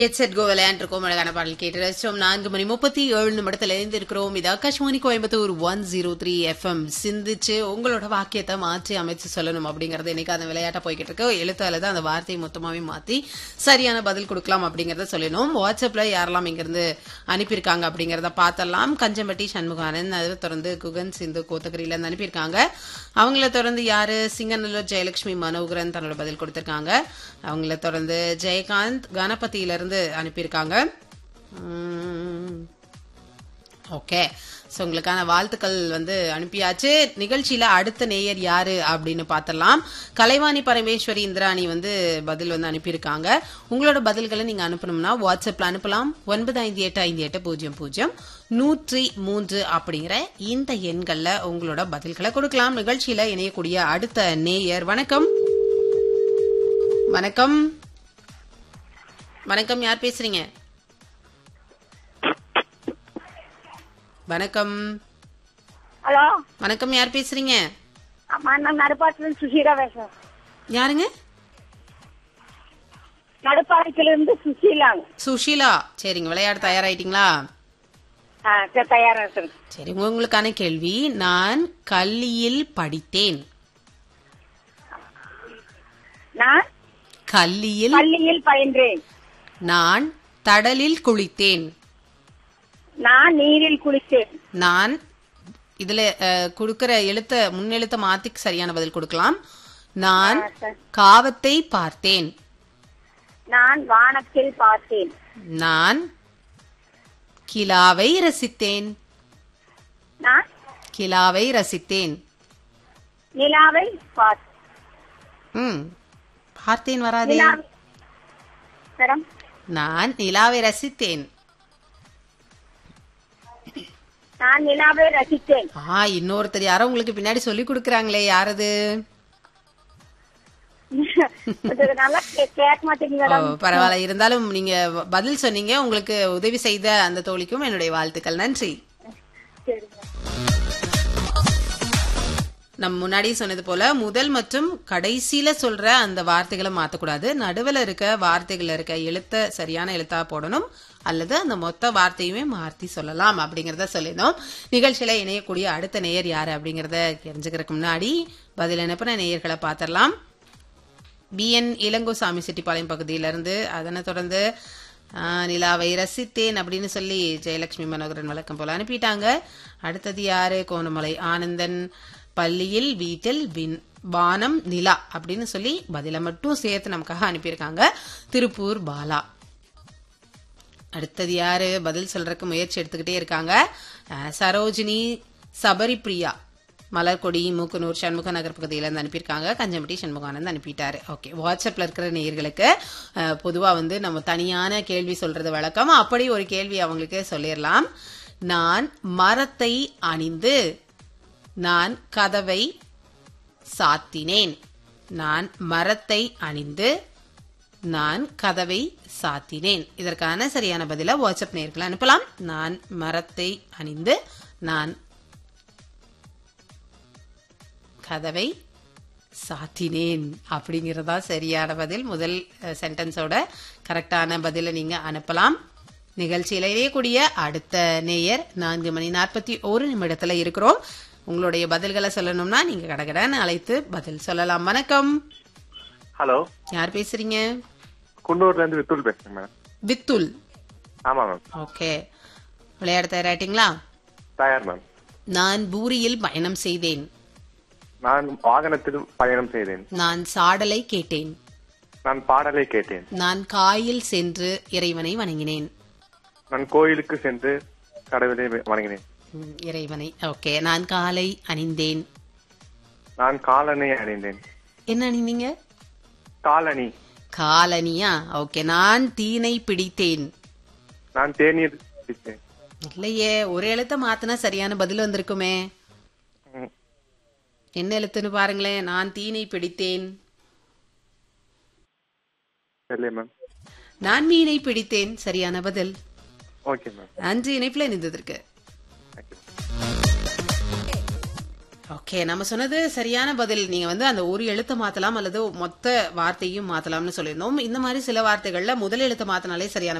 எட் set go விளையாண்டுருக்கோம் அழகான பாடல் கேட்டு ரசிச்சோம் நான்கு மணி முப்பத்தி ஏழு நிமிடத்துல இருந்திருக்கிறோம் இது Akashvani Coimbatore one zero three FM சிந்திச்சு உங்களோட வாக்கியத்தை மாற்றி அமைச்சு சொல்லணும் அப்படிங்கறது இன்னைக்கு அந்த விளையாட்டா போய்கிட்டு இருக்கு எழுத்தால தான் அந்த வார்த்தையை மொத்தமாவே மாத்தி சரியான பதில் கொடுக்கலாம் அப்படிங்கறத சொல்லணும் வாட்ஸ்அப்ல யாரெல்லாம் இங்கிருந்து அனுப்பியிருக்காங்க அப்படிங்கறத பார்த்தலாம் கஞ்சம்பட்டி சண்முகானன் அதை தொடர்ந்து குகன் சிந்து கோத்தகிரியில இருந்து அனுப்பியிருக்காங்க அவங்கள தொடர்ந்து யாரு சிங்கநல்லூர் ஜெயலட்சுமி மனோகரன் தன்னோட பதில் கொடுத்திருக்காங்க அவங்கள தொடர்ந்து ஜெயகாந்த் கணபதியில இருந்து அனுப்பியிருக்காங்க ஓகே ஸோ உங்களுக்கான வாழ்த்துக்கள் வந்து அனுப்பியாச்சு நிகழ்ச்சியில அடுத்த நேயர் யாரு அப்படின்னு பார்த்தலாம் கலைவாணி பரமேஸ்வரி இந்திராணி வந்து பதில் வந்து அனுப்பியிருக்காங்க உங்களோட பதில்களை நீங்க அனுப்பணும்னா வாட்ஸ்அப்ல அனுப்பலாம் ஒன்பது ஐந்து எட்டு ஐந்து எட்டு பூஜ்ஜியம் பூஜ்ஜியம் நூற்றி மூன்று அப்படிங்கிற இந்த எண்கள்ல உங்களோட பதில்களை கொடுக்கலாம் நிகழ்ச்சியில இணையக்கூடிய அடுத்த நேயர் வணக்கம் வணக்கம் வணக்கம் யார் பேசுறீங்க வணக்கம் ஹலோ வணக்கம் யார் பேசுறீங்க ஆமா நான் நடுப்பாட்டில சுசீலா பேசுறேன் யாருங்க நடுப்பாளையத்துல இருந்து சுசீலாங்க சுஷீலா சரிங்க விளையாட தயாராயிட்டீங்களா ஆ, சரி, தயாரா இருக்கிறேன் சரி உங்களுக்கான கேள்வி நான் கல்லியில் படித்தேன் நான் கல்லியில் பள்ளியில் பயின்றேன் நான் தடலில் குளித்தேன் நான் நீரில் குளித்தேன் நான் இதுல அஹ், கொடுக்கிற எழுத்த முன்னெழுத்த மாத்தி சரியான பதில் கொடுக்கலாம் நான் ஆ, சரி. காவத்தை பார்த்தேன் நான் வானத்தில் பார்த்தேன் நான் கிலாவை ரசித்தேன் நான் கிலாவை ரசித்தேன் நிலாவை பார்த்தேன் ம் பார்த்தேன் வராதே நிலா- மேடம் நான் நிலாவை ரசித்தேன் நான் நிலாவை ரசித்தேன் ஆ இன்னொருத்தர் யாரோ உங்களுக்கு பின்னாடி சொல்லி கொடுக்கறாங்களே யாரது அது நல்லா கே- கேட்க மாட்டேங்குது ஓ, மேடம் பரவாயில்ல இருந்தாலும் நீங்க வ- பதில் சொன்னீங்க உங்களுக்கு உதவி செய்த அந்த தோழிக்கும் என்னுடைய வாழ்த்துக்கள் நன்றி சரிங்க நம்ம முன்னாடி சொன்னது போல முதல் மற்றும் கடைசியில சொல்ற அந்த வார்த்தைகளை மாத்தக்கூடாது நடுவுல இருக்க வார்த்தைகள் இருக்க எழுத்த சரியான எழுத்தா போடணும் அல்லது அந்த மொத்த வார்த்தையுமே மாத்தி சொல்லலாம் அப்படிங்கறத சொல்லியிருந்தோம் நிகழ்ச்சியில இணையக்கூடிய அடுத்த நேயர் யாரு அப்படிங்கறத தெரிஞ்சுக்கிறதுக்கு முன்னாடி பதில் அனுப்பின நேயர்களை பாத்திரலாம் பிஎன் இளங்கோசாமி செட்டிப்பாளையம் பகுதியிலிருந்து அதனை தொடர்ந்து ஆ, நிலாவை ரசித்தேன் அப்படின்னு சொல்லி ஜெயலட்சுமி மனோகரன் வழக்கம் போல அனுப்பிட்டாங்க அடுத்தது யாரு கோணமலை ஆனந்தன் பள்ளியில் வீட்டில் வின் வானம் நிலா அப்படின்னு சொல்லி பதில மட்டும் சேர்த்து நமக்காக அனுப்பியிருக்காங்க திருப்பூர் பாலா அடுத்தது யாரு பதில் சொல்றதுக்கு முயற்சி எடுத்துக்கிட்டே இருக்காங்க அஹ், சரோஜினி சபரிப்ரியா மலர்கொடி மூக்கனூர் சண்முக நகர் பகுதியில இருந்து அனுப்பியிருக்காங்க கஞ்சம்பட்டி சண்முகானந்த் அனுப்பிட்டாரு ஓகே வாட்ஸ்அப்ல இருக்கிற நேயர்களுக்கு அஹ், பொதுவா வந்து நம்ம தனியான கேள்வி சொல்றது வழக்கம் அப்படி ஒரு கேள்வி அவங்களுக்கு சொல்லிடலாம் நான் மரத்தை அணிந்து நான் கதவை சாத்தினேன் நான் மரத்தை அணிந்து நான் கதவை சாத்தினேன் இதற்கான சரியான பதில வாட்ஸ்அப் நேர்களை அனுப்பலாம் நான் மரத்தை அணிந்து நான் கதவை சாத்தினேன் அப்படிங்கறதா சரியான பதில் முதல் சென்டென்ஸோட கரெக்டான பதில நீங்க அனுப்பலாம் நிகழ்ச்சியில இணையக்கூடிய அடுத்த நேயர் நான்கு மணி நாற்பத்தி ஒரு நிமிடத்துல இருக்கிறோம் உங்களுடைய பதில்களை சொல்லணும்னா நீங்க கடகடன்னு அழைத்து பதில் சொல்லலாம் வணக்கம் ஹலோ யார் பேசுறீங்க குன்னூர்ல இருந்து வித்துல் பேசுறேன் மேம் வித்துல் ஆமா மேம் ஓகே விளையாட தயாராயிட்டீங்களா தயார் மேம் நான் பூரியில் பயணம் செய்தேன் நான் வாகனத்தில் பயணம் செய்தேன் நான் சாடலை கேட்டேன் நான் பாடலை கேட்டேன் நான் காயில் சென்று இறைவனை வணங்கினேன் நான் கோயிலுக்கு சென்று கடவுளை வணங்கினேன் ம், இறைவனை ஓகே நான் காலை அணிந்தேன் நான் காலணி அணிந்தேன் என்ன அணிந்தீங்க காலணி காலனியா ஓகே நான் தீனை பிடித்தேன் நான் தேநீர் குடித்தேன் இல்லையே ஒரு எழுத்த மாத்தினா சரியான பதில் வந்திருக்குமே ம், என்ன எழுத்துன்னு பாருங்களேன் நான் தீனை பிடித்தேன் தெரியல மேம் நான் மீனை பிடித்தேன் சரியான பதில் ஓகே மேம் அஞ்சு இணைப்புல நின்றதற்கு தேங்க்யூ ஓகே நம்ம சொன்னது சரியான பதில் நீங்க வந்து அந்த ஒரு எழுத்தை மாத்தலாம் அல்லது மொத்த வார்த்தையும் மாத்தலாம்னு சொல்லியிருந்தோம் இந்த மாதிரி சில வார்த்தைகள்ல முதல் எழுத்தை மாத்தினாலே சரியான